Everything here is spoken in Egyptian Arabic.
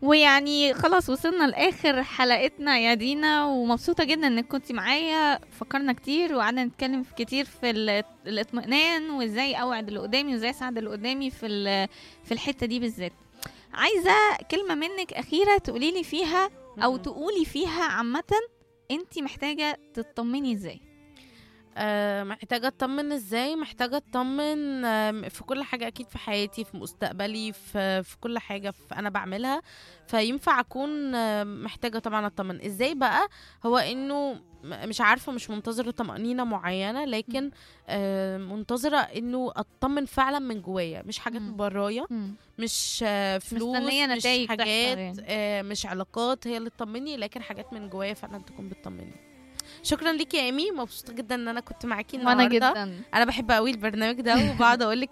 ويعني خلاص وصلنا لاخر حلقتنا يا دينا ومبسوطه جدا انك كنت معايا فكرنا كتير وقعدنا نتكلم في كتير في ال- الاطمئنان وازاي اوعد اللي قدامي وازاي اساعد اللي قدامي في ال- في الحته دي بالذات عايزه كلمه منك اخيره تقولي لي فيها او مم. تقولي فيها عامه انت محتاجه تطمني ازاي آه، محتاجة اطمن ازاي محتاجة اطمن آم، في كل حاجة اكيد في حياتي في مستقبلي في, في كل حاجة في انا بعملها فينفع اكون آم، محتاجة طبعا اطمن ازاي بقى هو انه م- مش عارفة مش منتظرة طمأنينة معينة لكن آه، منتظرة انه اطمن فعلا من جوايا مش حاجات مم. من برايا مم. مش آه، فلوس مستنية مش نتايج تحصل حاجات يعني. آه، مش علاقات هي اللي تطمني لكن حاجات من جوايا فعلا تكون بتطمني شكرا ليكي يا ايمي مبسوطه جدا ان انا كنت معاكي وانا النهارده جدا انا بحب قوي البرنامج ده وبقعد اقول لك